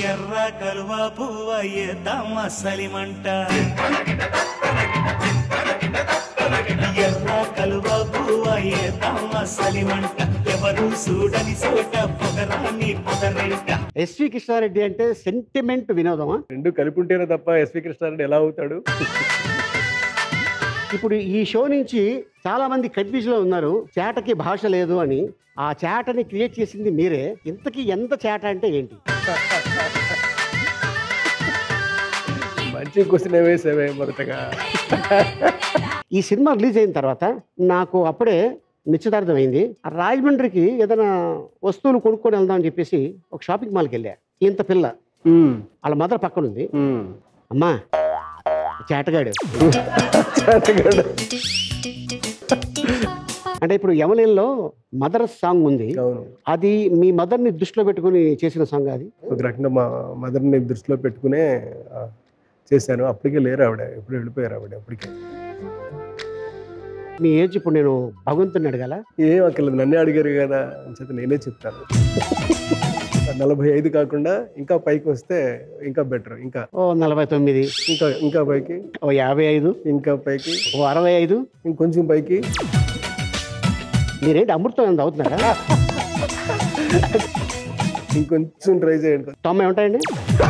ఎర్ర కలువ పువ్వ ఏద్దామ సలిమంట ఎర్ర కలువ పువ్వ ఏద్దామ సలిమంట ఎవరు చూడని చోట పొగరాని పొగరెంట ఎస్వి కృష్ణారెడ్డి అంటే సెంటిమెంట్ వినోదమా రెండు కలిపి ఉంటేనే తప్ప ఎస్వి కృష్ణారెడ్డి ఎలా అవుతాడు ఇప్పుడు ఈ షో నుంచి చాలా మంది కన్ఫ్యూజ్ లో ఉన్నారు చేటకి భాష లేదు అని ఆ చేటని క్రియేట్ చేసింది మీరే ఇంతకీ ఎంత చేట అంటే ఏంటి మంచి క్వశ్చన్ వేసేవే మరతగా ఈ సినిమా రిలీజ్ అయిన తర్వాత నాకు అప్పుడే నిశ్చితార్థం అయింది ఆ రాజమండ్రికి ఏదైనా వస్తువులు కొనుక్కొని వెళ్దాం అని చెప్పేసి ఒక షాపింగ్ మాల్కి వెళ్ళా ఇంత పిల్ల వాళ్ళ మదర్ పక్కన ఉంది అమ్మా చేటగాడు అంటే ఇప్పుడు యమలీలలో మదర్ సాంగ్ ఉంది అవును అది మీ మదర్ని దృష్టిలో పెట్టుకుని చేసిన సాంగ్ అది ఒక రకంగా మా మదర్ని దృష్టిలో పెట్టుకునే ఆ, చేశాను అప్పటికే లేరు ఆవిడ ఎప్పుడు వెళ్ళిపోయారు ఆవిడ అప్పటికే మీ ఏజ్ ఇప్పుడు నేను భగవంతుని అడగాల ఏం అక్కర్లేదు నన్నే అడిగారు కదా అని చెప్పి నేనే చెప్తాను నలభై ఐదు కాకుండా ఇంకా పైకి వస్తే ఇంకా బెటర్ ఇంకా ఓ నలభై తొమ్మిది ఇంకా ఇంకా పైకి ఓ యాభై ఐదు ఇంకా పైకి ఓ అరవై ఐదు ఇంకొంచెం పైకి మీరేంటి అమృతం ఎంత అవుతున్నారా ఇంకొంచెం ట్రై చేయండి తొంభై ఉంటాయండి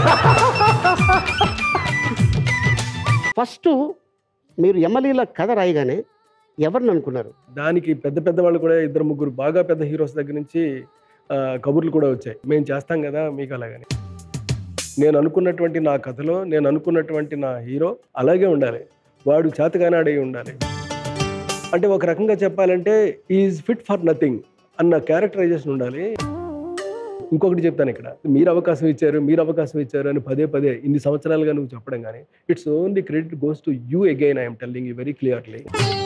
ఫస్ట్ మీరు ఎమ్మెల్యేల కథ రాయగానే ఎవరిని అనుకున్నారు దానికి పెద్ద పెద్ద వాళ్ళు కూడా ఇద్దరు ముగ్గురు బాగా పెద్ద హీరోస్ దగ్గర నుంచి ఆ, కబుర్లు కూడా వచ్చాయి మేము చేస్తాం కదా మీకు అలాగని నేను అనుకున్నటువంటి నా కథలో నేను అనుకున్నటువంటి నా హీరో అలాగే ఉండాలి వాడు చేతగానాడై ఉండాలి అంటే ఒక రకంగా చెప్పాలంటే ఈజ్ ఫిట్ ఫర్ నథింగ్ అన్న క్యారెక్టరైజేషన్ ఉండాలి ఇంకొకటి చెప్తాను ఇక్కడ మీరు అవకాశం ఇచ్చారు మీరు అవకాశం ఇచ్చారు అని పదే పదే ఇన్ని సంవత్సరాలుగా నువ్వు చెప్పడం కానీ it's only credit goes to you again I'm telling you very clearly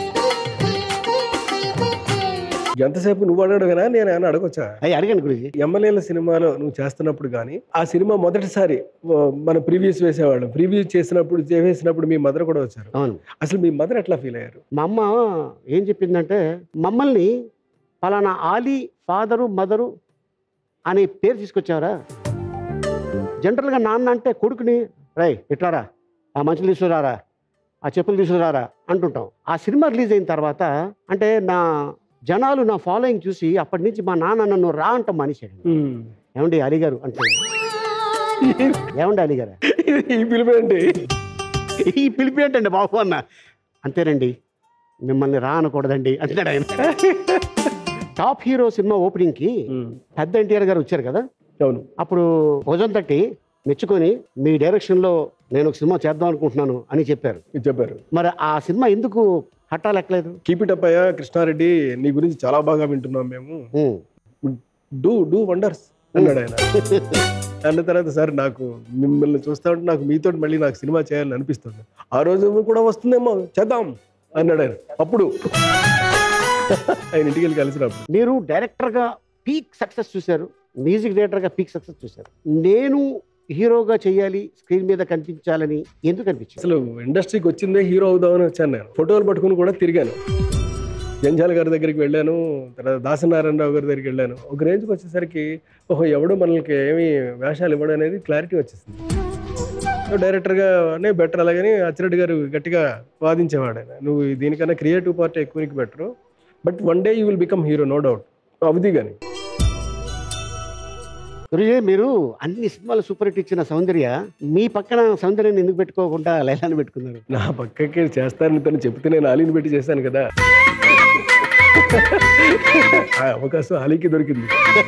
ఎంతసేపు నువ్వు అడగడమేనా నేను ఏమైనా అడగొచ్చా అవి అడగండి గురించి ఎమ్మెల్యేల సినిమాలో నువ్వు చేస్తున్నప్పుడు కానీ ఆ సినిమా మొదటిసారి ఆ, మన ప్రీవియస్ వేసేవాళ్ళం ప్రీవియస్ చేసినప్పుడు చేసేసినప్పుడు మీ మదర్ కూడా వచ్చారు అవును అసలు మీ మదర్ ఎట్లా ఫీల్ అయ్యారు మా అమ్మ ఏం చెప్పిందంటే మమ్మల్ని పలానా ఆలీ ఫాదరు మదరు అనే పేరు తీసుకొచ్చావరా జనరల్గా నాన్న అంటే కొడుకుని రై ఇట్లారా ఆ మంచులు తీసుకురారా ఆ చెప్పులు తీసుకురారా అంటుంటాం ఆ సినిమా రిలీజ్ అయిన తర్వాత అంటే నా జనాలు నా ఫాలోయింగ్ చూసి అప్పటి నుంచి మా నాన్న నన్ను రా అంటాం మానేశాడు ఏమండి అలీగారు అంటున్నాడు ఏమండి అలీగారు ఈ పిలిపేంటి ఈ పిలిపి ఏంటండి బాబు అన్న అంతేనండి మిమ్మల్ని రా అనకూడదండి అంటాడు ఆయన టాప్ హీరో సినిమా ఓపెనింగ్కి పెద్ద ఎన్టీఆర్ గారు వచ్చారు కదా అవును అప్పుడు భుజం తట్టి మెచ్చుకొని మీ డైరెక్షన్లో నేను ఒక సినిమా చేద్దాం అనుకుంటున్నాను అని చెప్పారు ఇది చెప్పారు మరి ఆ సినిమా ఎందుకు హట్టాలు ఎక్కలేదు కీప్ ఇట్ అప్ అయ్యా కృష్ణారెడ్డి నీ గురించి చాలా బాగా వింటున్నాం మేము ఉమ్. డూ డూ వండర్స్ అన్నాడు ఆయన అన్న తర్వాత సార్ నాకు మిమ్మల్ని చూస్తా ఉంటే నాకు మీతో మళ్ళీ నాకు సినిమా చేయాలని అనిపిస్తుంది ఆ రోజు కూడా వస్తుందేమో చేద్దాం అన్నాడు ఆయన అప్పుడు ఆయన ఇంటికి వెళ్ళి కలిసినప్పుడు మీరు డైరెక్టర్గా పీక్ సక్సెస్ చూశారు మ్యూజిక్ డైరెక్టర్గా పీక్ సక్సెస్ చూశారు నేను హీరోగా చేయాలి స్క్రీన్ మీద కనిపించాలని ఎందుకు అనిపించింది అసలు ఇండస్ట్రీకి వచ్చిందే హీరో అవుదామని వచ్చాను నేను ఫోటోలు పట్టుకుని కూడా తిరిగాను జంజాల గారి దగ్గరికి వెళ్ళాను తర్వాత దాసనారాయణరావు గారి దగ్గరికి వెళ్ళాను ఒక రేంజ్కి వచ్చేసరికి ఓహో ఎవడో మనకి ఏమి వేషాలు ఇవ్వడం అనేది క్లారిటీ వచ్చేసింది సో డైరెక్టర్గానే బెటర్ అలాగని అచ్చిరెడ్డి గారు గట్టిగా వాదించేవాడు ఆయన నువ్వు దీనికన్నా క్రియేటివ్ పార్ట్ ఎక్కువ నీకు better but one day you will become hero no doubt అవుది కానీ గురుజీ మీరు అన్ని సినిమాలు సూపర్ హిట్ ఇచ్చిన సౌందర్య మీ పక్కన సౌందర్యాన్ని ఎందుకు పెట్టుకోకుండా లైలాన్ని పెట్టుకున్నారు నా పక్కకి చేస్తానని తను చెప్తే నేను ఆలీని పెట్టి చేశాను కదా ఆ అవకాశం ఆలీకి దొరికింది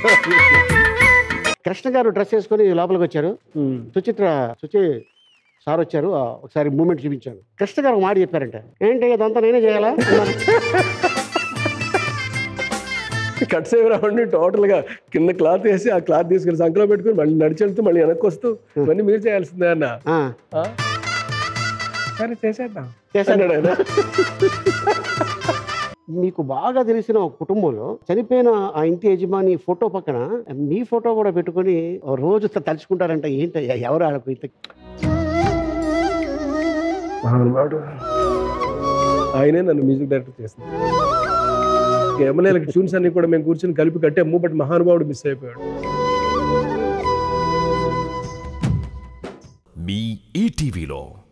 కృష్ణ గారు డ్రెస్ వేసుకొని లోపలికి వచ్చారు సుచిత్ర సుచి సార్ వచ్చారు ఆ, ఒకసారి మూమెంట్ చూపించాను కృష్ణ గారు ఒక మాట చెప్పారంట ఏంటి ఇదంతా నేనే చేయాలా అన్నారు. కట్ సేవ్ రావండి టోటల్ గా కింద క్లాత్ వేసి ఆ క్లాత్ తీసుకుని సంకలో పెట్టుకుని మళ్ళీ నడిచి వెళ్తూ మళ్ళీ వెనక్కి వస్తూ ఇవన్నీ మీరు చేయాల్సిందే అన్న ఆ, ఆ? సరే చేసేద్దాం చేశాను. అన్నాడు ఆయన మీకు బాగా తెలిసిన ఒక కుటుంబంలో చనిపోయిన ఆ ఇంటి యజమాని ఫోటో పక్కన మీ ఫోటో కూడా పెట్టుకొని ఓ రోజు త- తలుచుకుంటారంట ఏంటి ఎవరు ఆడకు ఇంత మహానుభావుడు ఆయనే నన్ను మ్యూజిక్ డైరెక్టర్ చేసింది ఎమ్మెల్యేలకు ట్యూన్స్ అన్ని కూడా మేము కూర్చొని కలిపి కట్టాము బట్ మహానుభావుడు మిస్ అయిపోయాడు మీ ఈటీవీలో